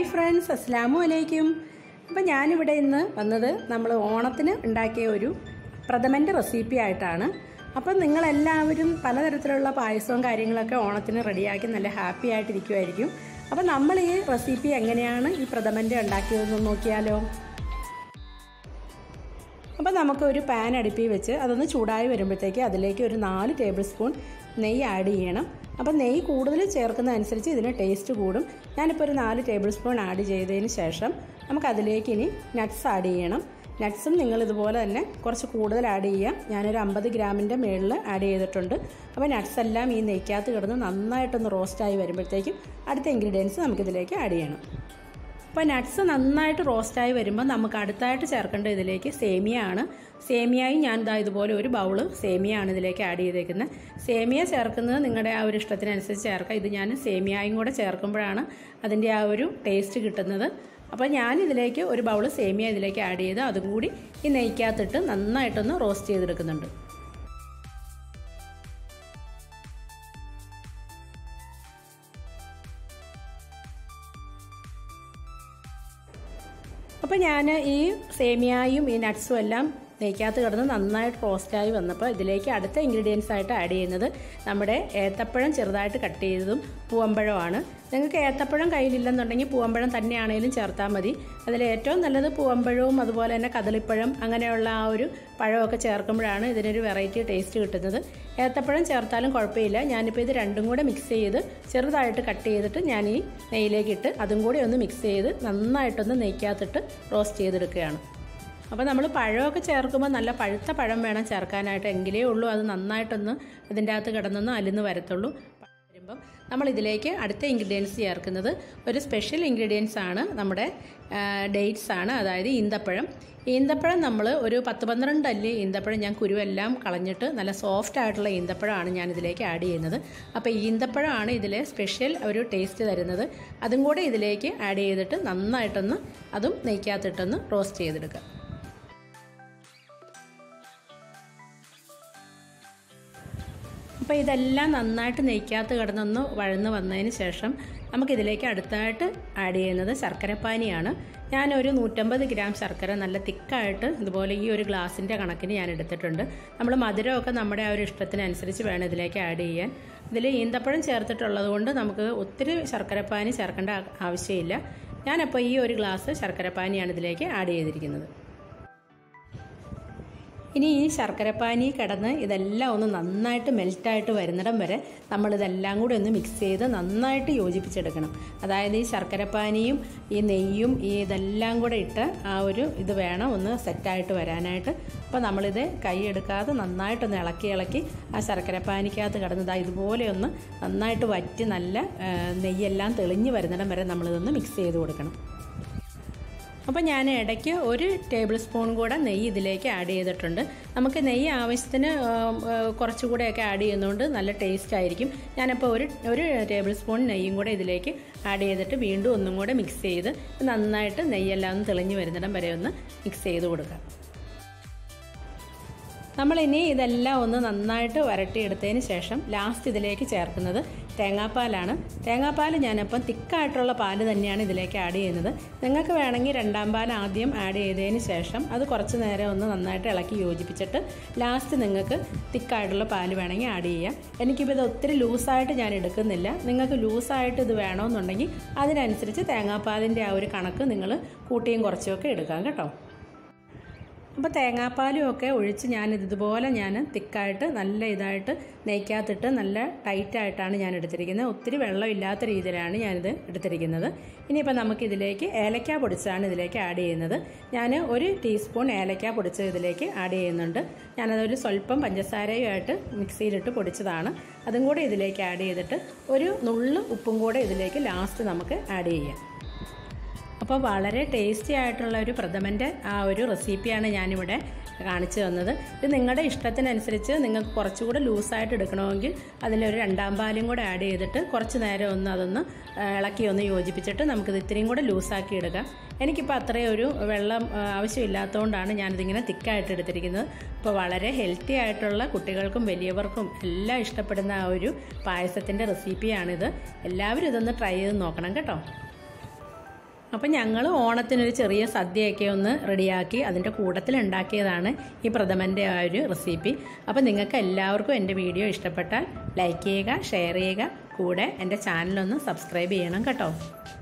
friends അസ്സാമു അലൈക്കും അപ്പം ഞാനിവിടെ ഇന്ന് വന്നത് നമ്മൾ ഓണത്തിന് ഉണ്ടാക്കിയ ഒരു പ്രഥമൻ്റെ റെസിപ്പി ആയിട്ടാണ് അപ്പം നിങ്ങളെല്ലാവരും പലതരത്തിലുള്ള പായസവും കാര്യങ്ങളൊക്കെ ഓണത്തിന് റെഡിയാക്കി നല്ല ഹാപ്പി ആയിട്ടിരിക്കുമായിരിക്കും അപ്പം നമ്മൾ ഈ റെസിപ്പി എങ്ങനെയാണ് ഈ പ്രഥമൻ്റെ ഉണ്ടാക്കിയതെന്ന് നോക്കിയാലോ അപ്പോൾ നമുക്ക് ഒരു പാൻ അടുപ്പിൽ വെച്ച് അതൊന്ന് ചൂടായി വരുമ്പോഴത്തേക്ക് അതിലേക്ക് ഒരു നാല് ടേബിൾ സ്പൂൺ നെയ്യ് ആഡ് ചെയ്യണം അപ്പോൾ നെയ്യ് കൂടുതൽ ചേർക്കുന്ന അനുസരിച്ച് ഇതിന് ടേസ്റ്റ് കൂടും ഞാനിപ്പോൾ ഒരു നാല് ടേബിൾ സ്പൂൺ ആഡ് ചെയ്തതിന് ശേഷം നമുക്ക് അതിലേക്ക് ഇനി നട്ട്സ് ആഡ് ചെയ്യണം നട്ട്സും നിങ്ങൾ ഇതുപോലെ തന്നെ കുറച്ച് കൂടുതൽ ആഡ് ചെയ്യാം ഞാനൊരു അമ്പത് ഗ്രാമിൻ്റെ മുകളിൽ ആഡ് ചെയ്തിട്ടുണ്ട് അപ്പോൾ നട്ട്സ് എല്ലാം ഈ നെയ്ക്കകത്ത് കിടന്ന് നന്നായിട്ടൊന്ന് റോസ്റ്റായി വരുമ്പോഴത്തേക്കും അടുത്ത ഇൻഗ്രീഡിയൻസ് നമുക്കിതിലേക്ക് ആഡ് ചെയ്യണം അപ്പോൾ നട്ട്സ് നന്നായിട്ട് റോസ്റ്റായി വരുമ്പോൾ നമുക്ക് അടുത്തായിട്ട് ചേർക്കേണ്ട ഇതിലേക്ക് സേമിയ ആണ് സേമിയയും ഞാൻ ഇതാ ഇതുപോലെ ഒരു ബൗള് സേമിയ ആണ് ഇതിലേക്ക് ആഡ് ചെയ്തേക്കുന്നത് സേമിയ ചേർക്കുന്നത് നിങ്ങളുടെ ആ ഒരു ഇഷ്ടത്തിനനുസരിച്ച് ചേർക്കാം ഇത് ഞാൻ സേമിയയും കൂടെ ചേർക്കുമ്പോഴാണ് അതിൻ്റെ ആ ഒരു ടേസ്റ്റ് കിട്ടുന്നത് അപ്പോൾ ഞാൻ ഇതിലേക്ക് ഒരു ബൗള് സേമിയ ഇതിലേക്ക് ആഡ് ചെയ്ത് അതും കൂടി ഈ നെയ്ക്കകത്തിട്ട് നന്നായിട്ടൊന്ന് റോസ്റ്റ് ചെയ്തെടുക്കുന്നുണ്ട് അപ്പോൾ ഞാൻ ഈ സേമിയായും ഈ നട്ട്സും എല്ലാം നെയ്ക്കകത്ത് കിടന്ന് നന്നായിട്ട് റോസ്റ്റായി വന്നപ്പോൾ ഇതിലേക്ക് അടുത്ത ഇൻഗ്രീഡിയൻസ് ആയിട്ട് ആഡ് ചെയ്യുന്നത് നമ്മുടെ ഏത്തപ്പഴം ചെറുതായിട്ട് കട്ട് ചെയ്തതും പൂവമ്പഴമാണ് നിങ്ങൾക്ക് ഏത്തപ്പഴം കയ്യിലില്ലെന്നുണ്ടെങ്കിൽ പൂവമ്പഴം തന്നെയാണെങ്കിലും ചേർത്താൽ മതി അതിൽ ഏറ്റവും നല്ലത് പൂവമ്പഴവും അതുപോലെ തന്നെ കദളിപ്പഴം അങ്ങനെയുള്ള ആ ഒരു പഴമൊക്കെ ചേർക്കുമ്പോഴാണ് ഇതിനൊരു വെറൈറ്റി ടേസ്റ്റ് കിട്ടുന്നത് ഏത്തപ്പഴം ചേർത്താലും കുഴപ്പമില്ല ഞാനിപ്പോൾ ഇത് രണ്ടും കൂടെ മിക്സ് ചെയ്ത് ചെറുതായിട്ട് കട്ട് ചെയ്തിട്ട് ഞാൻ ഈ നെയ്യിലേക്ക് ഇട്ട് അതും കൂടി ഒന്ന് മിക്സ് ചെയ്ത് നന്നായിട്ടൊന്ന് നെയ്ക്കകത്തിട്ട് റോസ്റ്റ് ചെയ്തെടുക്കുകയാണ് അപ്പോൾ നമ്മൾ പഴമൊക്കെ ചേർക്കുമ്പോൾ നല്ല പഴുത്ത പഴം വേണം ചേർക്കാനായിട്ട് എങ്കിലേ ഉള്ളൂ അത് നന്നായിട്ടൊന്ന് ഇതിൻ്റെ അകത്ത് കിടന്നൊന്ന് അലിന്ന് വരത്തുള്ളൂ വരുമ്പം നമ്മൾ ഇതിലേക്ക് അടുത്ത ഇൻഗ്രീഡിയൻസ് ചേർക്കുന്നത് ഒരു സ്പെഷ്യൽ ഇൻഗ്രീഡിയൻസ് ആണ് നമ്മുടെ ഡേറ്റ്സ് ആണ് അതായത് ഈന്തപ്പഴം ഈന്തപ്പഴം നമ്മൾ ഒരു പത്ത് പന്ത്രണ്ട് അല്ലി ഈന്തപ്പഴം ഞാൻ കുരുവെല്ലാം കളഞ്ഞിട്ട് നല്ല സോഫ്റ്റ് ആയിട്ടുള്ള ഈന്തപ്പഴമാണ് ഞാൻ ഇതിലേക്ക് ആഡ് ചെയ്യുന്നത് അപ്പോൾ ഈന്തപ്പഴമാണ് ഇതിലെ സ്പെഷ്യൽ ഒരു ടേസ്റ്റ് തരുന്നത് അതും കൂടെ ഇതിലേക്ക് ആഡ് ചെയ്തിട്ട് നന്നായിട്ടൊന്ന് അതും നെയ്ക്കകത്തിട്ടൊന്ന് റോസ്റ്റ് ചെയ്തെടുക്കുക അപ്പോൾ ഇതെല്ലാം നന്നായിട്ട് നെയ്ക്കകത്ത് കിടന്നൊന്ന് വഴന്ന് വന്നതിന് ശേഷം നമുക്കിതിലേക്ക് അടുത്തായിട്ട് ആഡ് ചെയ്യുന്നത് ശർക്കരപ്പാനിയാണ് ഞാനൊരു നൂറ്റമ്പത് ഗ്രാം ശർക്കര നല്ല തിക്കായിട്ട് ഇതുപോലെ ഈ ഒരു ഗ്ലാസിൻ്റെ കണക്കിന് ഞാൻ എടുത്തിട്ടുണ്ട് നമ്മൾ മധുരമൊക്കെ നമ്മുടെ ആ ഒരു ഇഷ്ടത്തിനനുസരിച്ച് വേണം ഇതിലേക്ക് ആഡ് ചെയ്യാൻ ഇതിൽ ഈന്തപ്പഴം ചേർത്തിട്ടുള്ളത് കൊണ്ട് നമുക്ക് ഒത്തിരി ശർക്കരപ്പാനി ചേർക്കേണ്ട ആവശ്യമില്ല ഞാനപ്പോൾ ഈ ഒരു ഗ്ലാസ് ശർക്കരപ്പാനിയാണ് ഇതിലേക്ക് ആഡ് ചെയ്തിരിക്കുന്നത് ഇനി ഈ ശർക്കരപ്പാനി കിടന്ന് ഇതെല്ലാം ഒന്ന് നന്നായിട്ട് മെൽറ്റായിട്ട് വരുന്നിടം വരെ നമ്മളിതെല്ലാം കൂടി ഒന്ന് മിക്സ് ചെയ്ത് നന്നായിട്ട് യോജിപ്പിച്ചെടുക്കണം അതായത് ഈ ശർക്കരപ്പാനിയും ഈ നെയ്യും ഈ ഇതെല്ലാം കൂടെ ഇട്ട് ആ ഒരു ഇത് വേണം ഒന്ന് സെറ്റായിട്ട് വരാനായിട്ട് അപ്പോൾ നമ്മളിത് കൈ എടുക്കാതെ നന്നായിട്ടൊന്ന് ഇളക്കി ഇളക്കി ആ ശർക്കരപ്പാനിക്കകത്ത് കിടന്നതാ ഇതുപോലെ ഒന്ന് നന്നായിട്ട് വറ്റി നല്ല നെയ്യെല്ലാം തെളിഞ്ഞ് വരുന്നിടം വരെ നമ്മളിതൊന്ന് മിക്സ് ചെയ്ത് കൊടുക്കണം അപ്പോൾ ഞാൻ ഇടയ്ക്ക് ഒരു ടേബിൾ സ്പൂൺ കൂടെ നെയ്യ് ഇതിലേക്ക് ആഡ് ചെയ്തിട്ടുണ്ട് നമുക്ക് നെയ്യ് ആവശ്യത്തിന് കുറച്ചുകൂടെയൊക്കെ ആഡ് ചെയ്യുന്നതുകൊണ്ട് നല്ല ടേസ്റ്റ് ആയിരിക്കും ഞാനപ്പോൾ ഒരു ഒരു ടേബിൾ സ്പൂൺ നെയ്യും കൂടെ ഇതിലേക്ക് ആഡ് ചെയ്തിട്ട് വീണ്ടും ഒന്നും കൂടെ മിക്സ് ചെയ്ത് നന്നായിട്ട് നെയ്യെല്ലാം ഒന്ന് തെളിഞ്ഞ് വരുന്നിടം വരെ ഒന്ന് മിക്സ് ചെയ്ത് കൊടുക്കാം നമ്മളിനി ഇതെല്ലാം ഒന്ന് നന്നായിട്ട് വരട്ടിയെടുത്തതിന് ശേഷം ലാസ്റ്റ് ഇതിലേക്ക് ചേർക്കുന്നത് തേങ്ങാപ്പാലാണ് തേങ്ങാപ്പാൽ ഞാനപ്പം തിക്കായിട്ടുള്ള പാല് തന്നെയാണ് ഇതിലേക്ക് ആഡ് ചെയ്യുന്നത് നിങ്ങൾക്ക് വേണമെങ്കിൽ രണ്ടാം പാൽ ആദ്യം ആഡ് ചെയ്തതിന് ശേഷം അത് കുറച്ച് നേരം ഒന്ന് നന്നായിട്ട് ഇളക്കി യോജിപ്പിച്ചിട്ട് ലാസ്റ്റ് നിങ്ങൾക്ക് തിക്കായിട്ടുള്ള പാല് വേണമെങ്കിൽ ആഡ് ചെയ്യാം എനിക്കിപ്പോൾ ഇത് ഒത്തിരി ലൂസായിട്ട് ഞാൻ എടുക്കുന്നില്ല നിങ്ങൾക്ക് ലൂസായിട്ട് ഇത് വേണമെന്നുണ്ടെങ്കിൽ അതിനനുസരിച്ച് തേങ്ങാപ്പാലിൻ്റെ ആ ഒരു കണക്ക് നിങ്ങൾ കൂട്ടിയും കുറച്ചുമൊക്കെ എടുക്കാം കേട്ടോ അപ്പോൾ തേങ്ങാപ്പാലും ഒക്കെ ഒഴിച്ച് ഞാൻ ഇതുപോലെ ഞാൻ തിക്കായിട്ട് നല്ല ഇതായിട്ട് നെയ്ക്കകത്തിട്ട് നല്ല ടൈറ്റായിട്ടാണ് ഞാൻ എടുത്തിരിക്കുന്നത് ഒത്തിരി വെള്ളം ഇല്ലാത്ത രീതിയിലാണ് ഞാനിത് എടുത്തിരിക്കുന്നത് ഇനിയിപ്പോൾ നമുക്കിതിലേക്ക് ഏലക്ക പൊടിച്ചാണ് ഇതിലേക്ക് ആഡ് ചെയ്യുന്നത് ഞാൻ ഒരു ടീസ്പൂൺ ഏലക്ക പൊടിച്ച് ഇതിലേക്ക് ആഡ് ചെയ്യുന്നുണ്ട് ഞാനതൊരു സ്വല്പം പഞ്ചസാരയുമായിട്ട് മിക്സിയിലിട്ട് പൊടിച്ചതാണ് അതും കൂടെ ഇതിലേക്ക് ആഡ് ചെയ്തിട്ട് ഒരു നുള്ളു ഉപ്പും കൂടെ ഇതിലേക്ക് ലാസ്റ്റ് നമുക്ക് ആഡ് ചെയ്യാം അപ്പോൾ വളരെ ടേസ്റ്റി ആയിട്ടുള്ള ഒരു പ്രഥമൻ്റെ ആ ഒരു റെസിപ്പിയാണ് ഞാനിവിടെ കാണിച്ചു തന്നത് ഇത് നിങ്ങളുടെ ഇഷ്ടത്തിനനുസരിച്ച് നിങ്ങൾക്ക് കുറച്ചുകൂടെ ലൂസായിട്ട് എടുക്കണമെങ്കിൽ അതിലൊരു രണ്ടാം പാലും കൂടെ ആഡ് ചെയ്തിട്ട് കുറച്ച് നേരം ഒന്ന് അതൊന്ന് ഇളക്കി ഒന്ന് യോജിപ്പിച്ചിട്ട് നമുക്കിത് ഇത്രയും കൂടെ ലൂസാക്കി എടുക്കാം എനിക്കിപ്പോൾ അത്രയും ഒരു വെള്ളം ആവശ്യമില്ലാത്തതുകൊണ്ടാണ് ഞാനിതിങ്ങനെ തിക്കായിട്ട് എടുത്തിരിക്കുന്നത് അപ്പോൾ വളരെ ഹെൽത്തി ആയിട്ടുള്ള കുട്ടികൾക്കും വലിയവർക്കും എല്ലാം ഇഷ്ടപ്പെടുന്ന ആ ഒരു പായസത്തിൻ്റെ റെസിപ്പിയാണിത് എല്ലാവരും ഇതൊന്ന് ട്രൈ ചെയ്ത് നോക്കണം കേട്ടോ അപ്പം ഞങ്ങൾ ഓണത്തിനൊരു ചെറിയ സദ്യയൊക്കെ ഒന്ന് റെഡിയാക്കി അതിൻ്റെ കൂട്ടത്തിൽ ഉണ്ടാക്കിയതാണ് ഈ പ്രഥമൻ്റെ ആ ഒരു റെസിപ്പി അപ്പം നിങ്ങൾക്ക് എല്ലാവർക്കും എൻ്റെ വീഡിയോ ഇഷ്ടപ്പെട്ടാൽ ലൈക്ക് ചെയ്യുക ഷെയർ ചെയ്യുക കൂടെ എൻ്റെ ചാനലൊന്ന് സബ്സ്ക്രൈബ് ചെയ്യണം കേട്ടോ